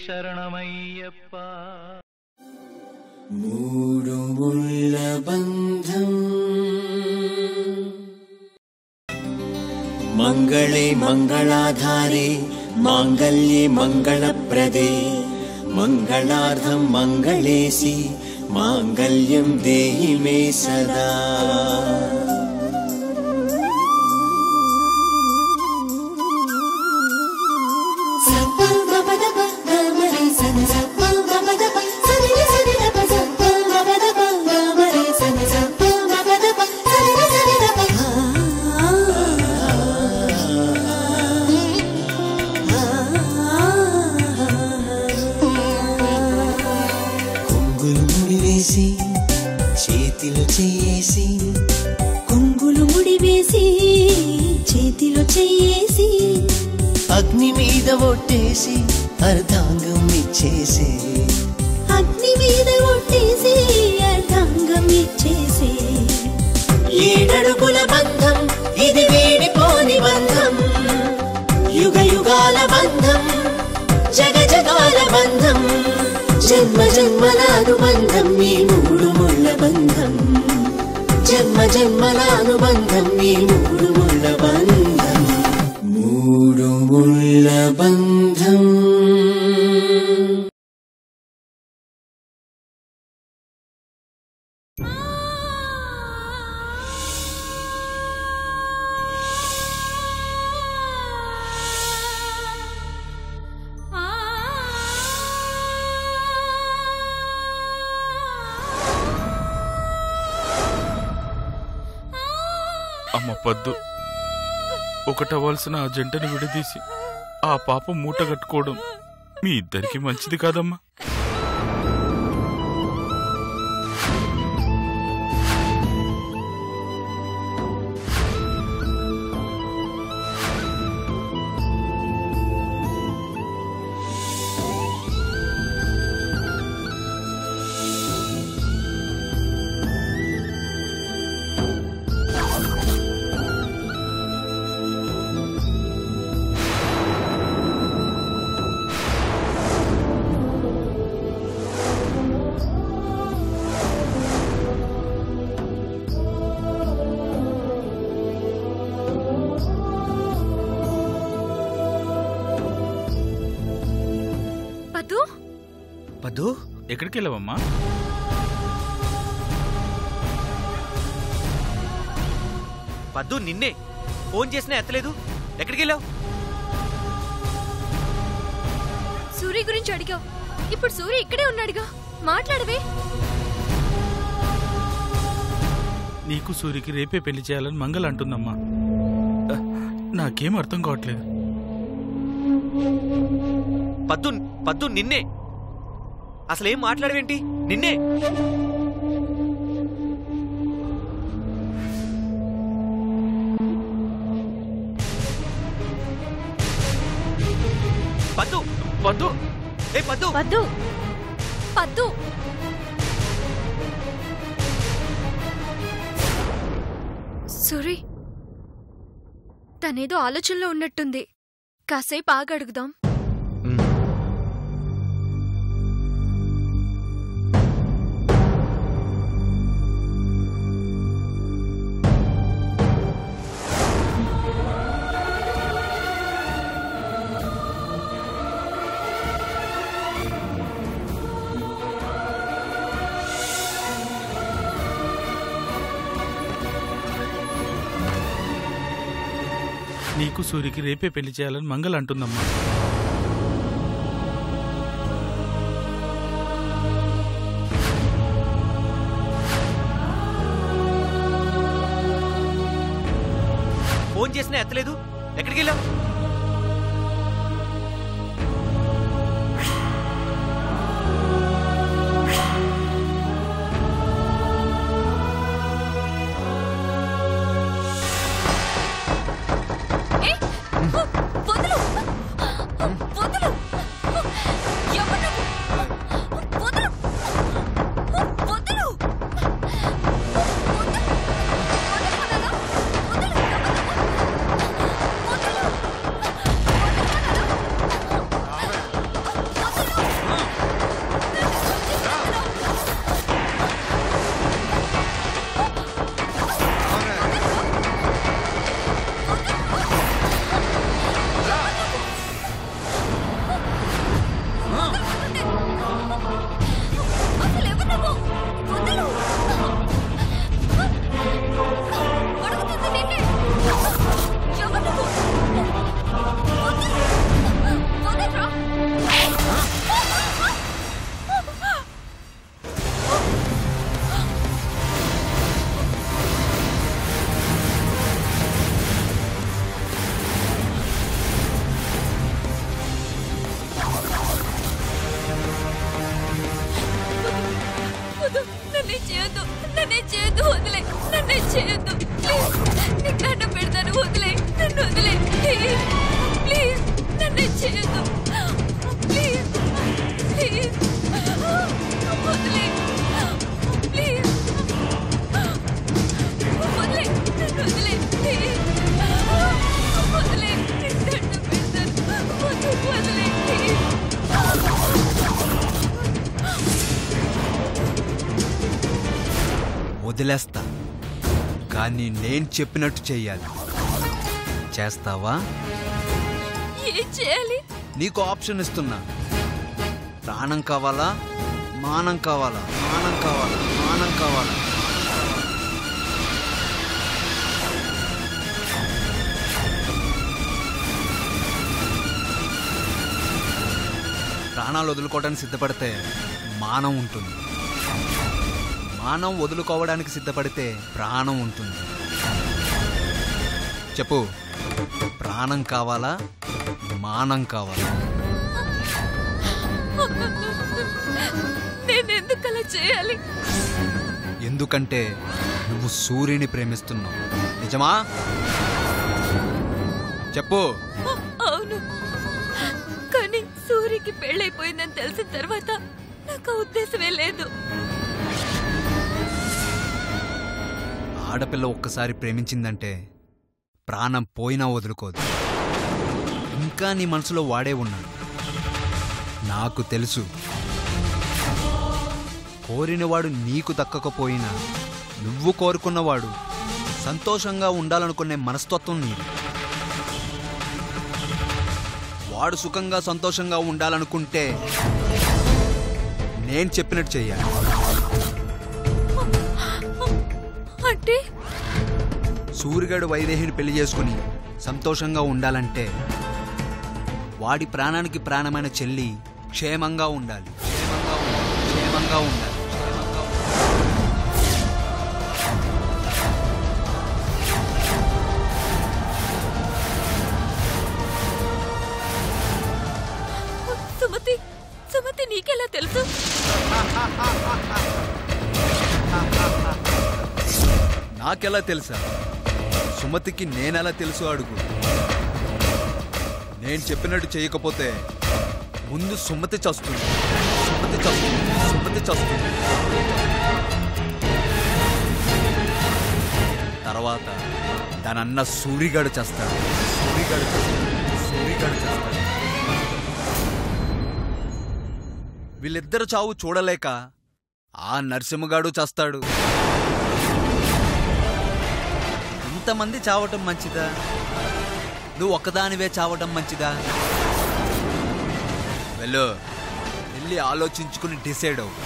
శరణమయ్యప్ప మూడు ముళ్ళ బంధం మంగళే మంగళాధారే మాంగళ్యే మంగళప్రదే మంగళార్థం మంగళేసి మాంగళ్యం దేహి మే సదా కొంగులు ముడివేసి చేతిలో చేసి కొంగులు ముడివేసి చేతిలో చెయ్యేసి అగ్ని మీద ఒట్టేసి అర్ధాంగం ఇచ్చేసి అగ్ని మీద ఒట్టేసి అర్థాంగం ఇచ్చేసి ఏడడుగుల బంధం ఇది వేడిపోని బంధం యుగ యుగాల బంధం జగ జగాల బంధం జన్మ జన్మల అనుబంధం ఈ మూడు ముళ్ళ బంధం జన్మ జన్మల అనుబంధం ఈ మూడు ముళ్ళ బంధం మూడు ముళ్ళ బంధం అమ్మ పద్దు ఒకటవలసిన ఆ జంటను విడదీసి ఆ పాపం మూట కట్టుకోవడం మీ ఇద్దరికి మంచిది కాదమ్మా పద్దు పద్దు ఎక్కడికి వెళ్ళావమ్మా పద్దు నిన్నే ఫోన్ చేసినా ఎత్తలేదు ఎక్కడికి వెళ్ళావు సూర్య గురించి అడిగావు ఇప్పుడు సూర్య ఇక్కడే ఉన్నాడుగా మాట్లాడవే నీకు సూరికి రేపే పెళ్లి చేయాలని మంగళ అంటుందమ్మా ఆ, నాకేం అర్థం కావట్లేదు పద్దు పద్దు నిన్నే అసలేం మాట్లాడవేంటి నిన్నే పద్దు పద్దు ఏ పద్దు పద్దు పద్దు సూరి తనేదో ఆలోచనలో ఉన్నట్టుంది కాసేపు ఆగి అడుగుదాం నీకు సూరికి రేపే పెళ్లి చేయాలని మంగళ అంటుందమ్మా ఫోన్ చేసినా ఎత్తలేదు ఎక్కడికి వెళ్ళావు ఏ! వదలు! వదలు! ఎవరు నువ్వు? వదలు! వదలు! వదలు! వదలు! వదిలేస్తా కానీ నేను చెప్పినట్టు చెయ్యాలి చేస్తావా ఏం చేయాలి నీకు ఆప్షన్ ఇస్తున్నా ప్రాణం కావాలా మానం కావాలా మానం కావాలా మానం కావాలా ప్రాణాలు వదులుకోవడానికి సిద్ధపడితే మానం ఉంటుంది మానం వదులుకోవడానికి సిద్ధపడితే ప్రాణం ఉంటుంది చెప్పు ప్రాణం కావాలా మానం కావాలా నేను ఎందుకు అలా చేయాలి ఎందుకంటే నువ్వు సూర్యుని ప్రేమిస్తున్నావు నిజమా చెప్పు అవును కానీ సూర్యకి పెళ్ళైపోయిందని తెలిసిన తర్వాత నాకు ఆ ఉద్దేశమే లేదు ఆడపిల్ల ఒక్కసారి ప్రేమించిందంటే ప్రాణం పోయినా వదులుకోదు ఇంకా నీ మనసులో వాడే ఉన్నాడు నాకు తెలుసు కోరినవాడు నీకు దక్కకపోయినా నువ్వు కోరుకున్నవాడు సంతోషంగా ఉండాలనుకునే మనస్తత్వం నీది వాడు సుఖంగా సంతోషంగా ఉండాలనుకుంటే నేను చెప్పినట్టు చెయ్యాలి అంటే సూర్యగాడు వైదేహిని పెళ్లి చేసుకుని సంతోషంగా ఉండాలంటే వాడి ప్రాణానికి ప్రాణమైన చెల్లి క్షేమంగా ఉండాలి క్షేమంగా ఉండాలి క్షేమంగా ఉండాలి క్షేమంగా ఉండాలి. సుమతి సుమతి నీకెలా తెలుసు నాకెలా తెలుసా సుమతికి నేనెలా తెలుసు అడుగు నేను చెప్పినట్టు చేయకపోతే ముందు సుమతి చస్తుంది సుమతి చస్తుంది సుమతి చస్తుంది తర్వాత దానన్న సూరిగాడు చేస్తాడు సూరిగాడు చేస్తాడు సూరిగాడు చేస్తాడు వీళ్ళిద్దరు చావు చూడలేక ఆ నరసింహగాడు చేస్తాడు ఇంతమంది చావటం మంచిదా నువ్వు ఒక్కదానివే చావటం మంచిదా వెళ్ళు వెళ్ళి ఆలోచించుకుని డిసైడ్ అవు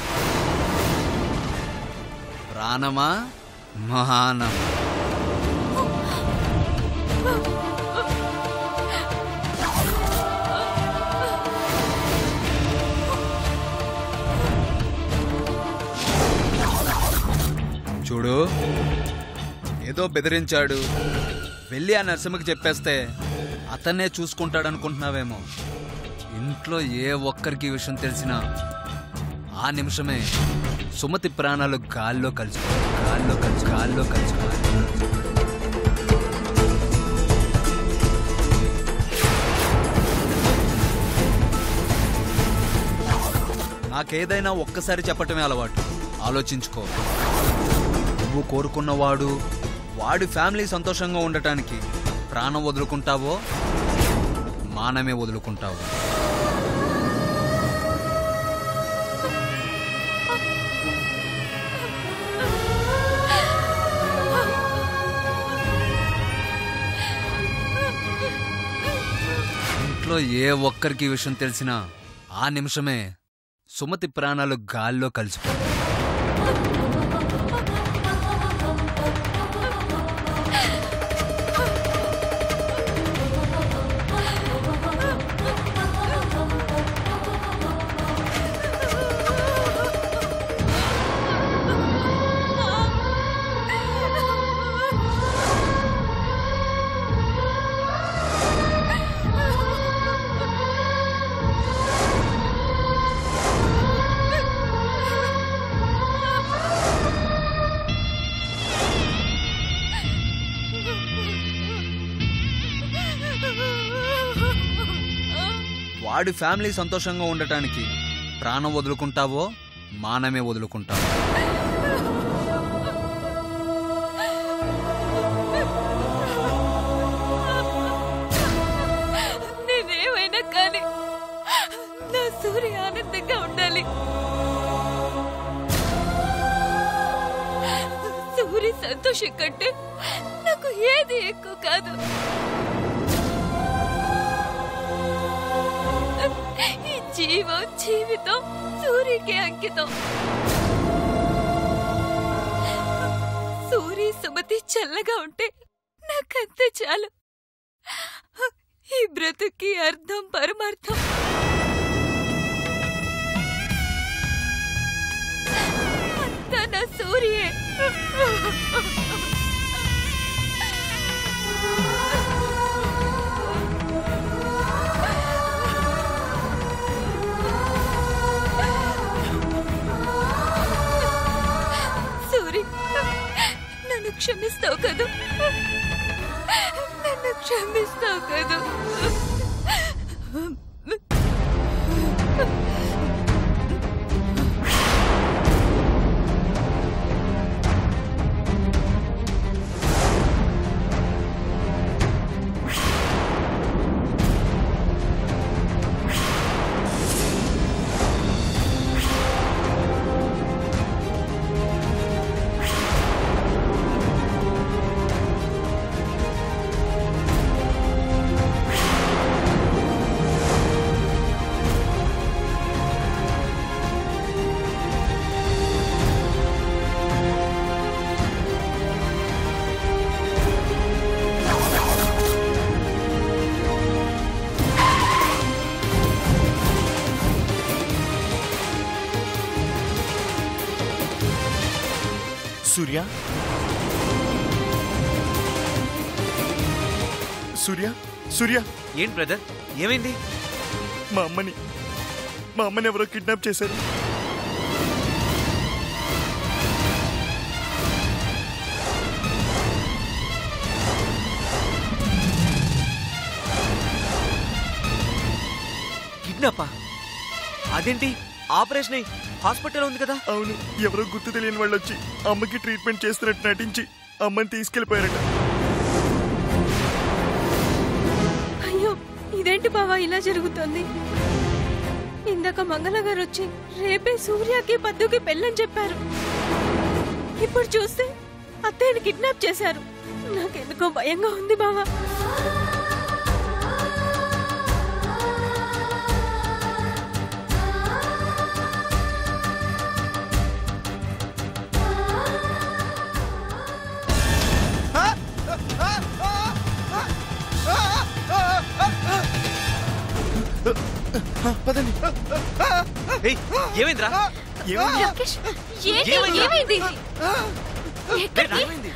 ప్రాణమా మహానం చూడు ఏదో బెదిరించాడు వెళ్ళి ఆ నరసింహకి చెప్పేస్తే అతన్నే చూసుకుంటాడనుకుంటున్నావేమో ఇంట్లో ఏ ఒక్కరికి ఈ విషయం తెలిసినా ఆ నిమిషమే సుమతి ప్రాణాలు గాల్లో కలిసి గాల్లో కలిసి గాల్లో కలిసి నాకేదైనా ఒక్కసారి చెప్పటమే అలవాటు ఆలోచించుకో నువ్వు కోరుకున్నవాడు వాడి ఫ్యామిలీ సంతోషంగా ఉండటానికి ప్రాణం వదులుకుంటావో మానమే వదులుకుంటావు ఇంట్లో ఏ ఒక్కరికి ఈ విషయం తెలిసినా ఆ నిమిషమే సుమతి ప్రాణాలు గాల్లో కలిసిపోతాయి వాడి ఫ్యామిలీ సంతోషంగా ఉండటానికి ప్రాణం వదులుకుంటావో మానమే వదులుకుంటావో నేనేమైనా కానీ నా సూర్య ఆనందంగా ఉండాలి సూరి సంతోషం కంటే నాకు ఏది ఎక్కువ కాదు ఈ జీవం జీవితం సూర్యకి అంకితం సూరి సుమతి చల్లగా ఉంటే నాకంతే చాలు ఈ బ్రతుక్కి అర్థం పరమార్థం అంతా నా సూర్యే సూరి నన్ను క్షమిస్తావు కదూ నన్ను క్షమిస్తావు కదూ సూర్య సూర్య సూర్య ఏంటి బ్రదర్ ఏమైంది మా అమ్మని మా అమ్మని ఎవరో కిడ్నాప్ చేశారు కిడ్నాపా అదేంటి ఆపరేషన్ అయ్యి హాస్పిటల్ ఉంది కదా అవును ఎవరో గుర్తు తెలియని వాళ్ళు వచ్చి అమ్మకి ట్రీట్మెంట్ చేస్తున్నట్టు నటించి అమ్మని తీసుకెళ్లిపోయారట అయ్యో ఇదేంటి బావా ఇలా జరుగుతోంది ఇందాక మంగళ గారు వచ్చి రేపే సూర్యకి పద్దుకి పెళ్ళని చెప్పారు ఇప్పుడు చూస్తే అత్తయ్యని కిడ్నాప్ చేశారు నాకెందుకో భయంగా ఉంది బావా పదండి ఏయ్, ఏమైందిరా ఏమైంది? రాకేష్ ఏంటి ఏమైంది? ఏమైంది ఏయ్, ఎక్కడికి ఏమైంది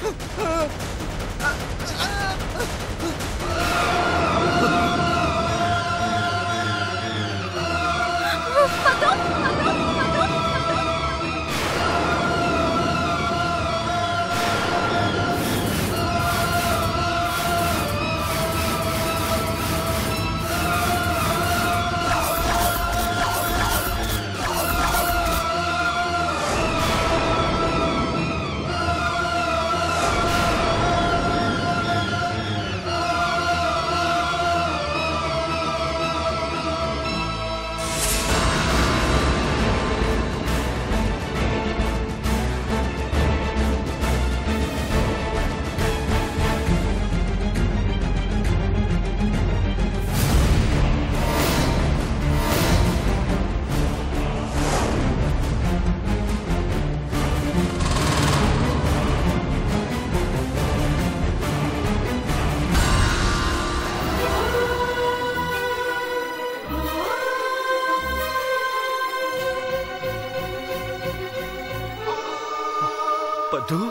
పద్దు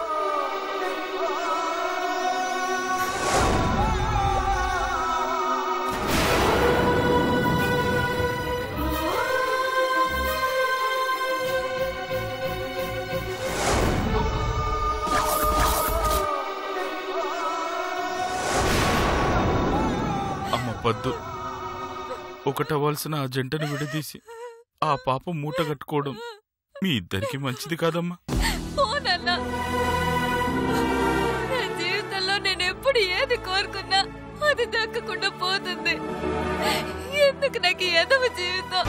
అమ్మ పద్దు ఒకటవ్వాల్సిన ఆ జంటను విడదీసి ఆ పాప మూట కట్టుకోవడం మీ ఇద్దరికి మంచిది కాదమ్మా పోనన్నా నా జీవితంలో నేను ఎప్పుడు ఏది కోరుకున్నా అది దక్కకుండా పోతుంది ఎందుకు నాకు ఈ ఎదవ జీవితం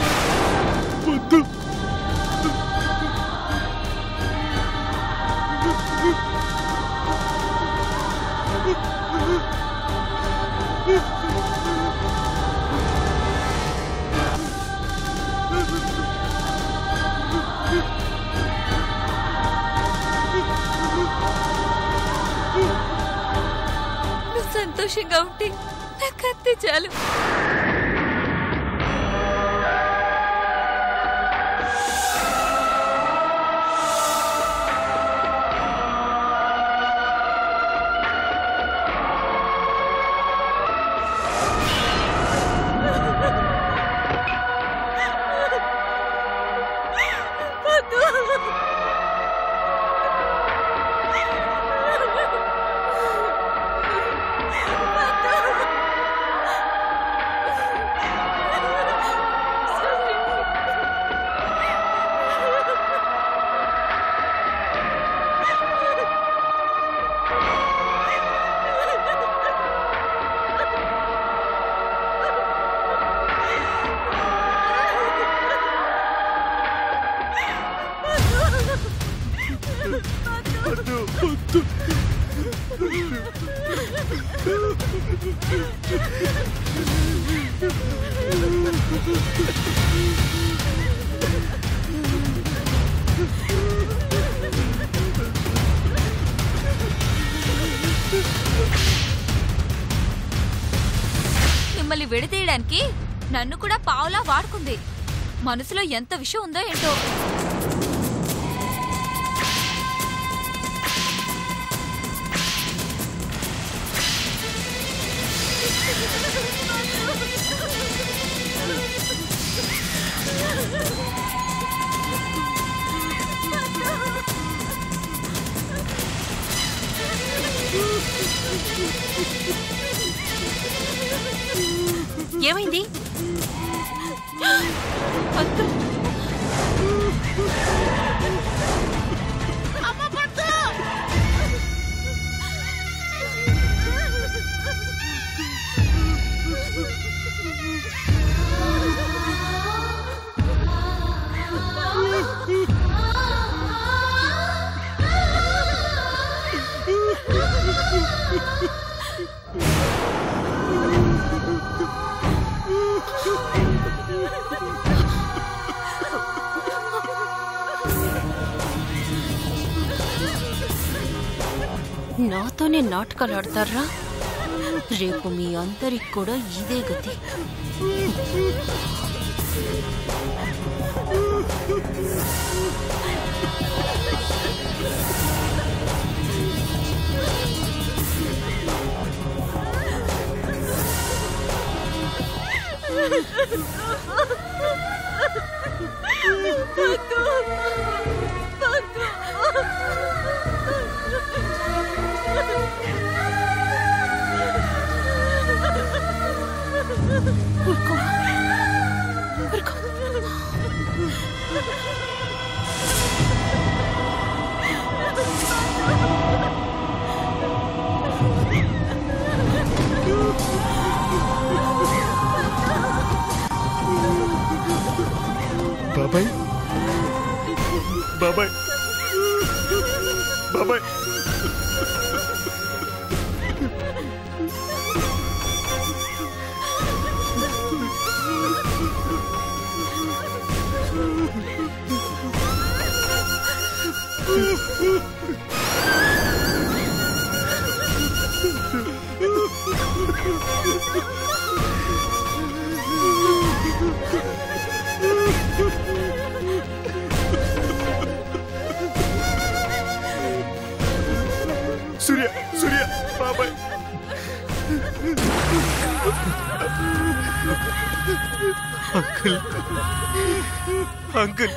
వద్దు సంతోషంగా ఉంటే నాకు అంతే చాలు మిమ్మల్ని విడదీయడానికి నన్ను కూడా పావులా వాడుకుంది మనసులో ఎంత విషయం ఉందో ఏంటో ఏమైంది నాతోనే నాటకాలు ఆడతారా రేపు మీ అందరికి కూడా ఇదే గతి బాబాయ్ బాబాయ్ బాబాయ్ సూర్య సూర్య బాబాయ్ అంకుల్ అంకుల్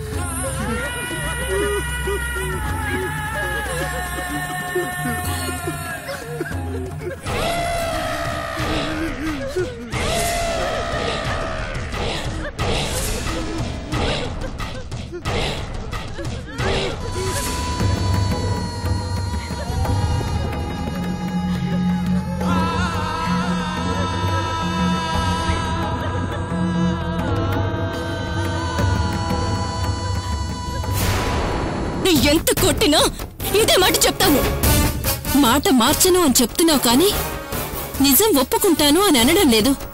నువ్వు ఎంత కొట్టినా ఇదే మాట చెప్తాను మాట మార్చను అని చెప్తున్నావు కానీ నిజం ఒప్పుకుంటాను అని అనడం లేదు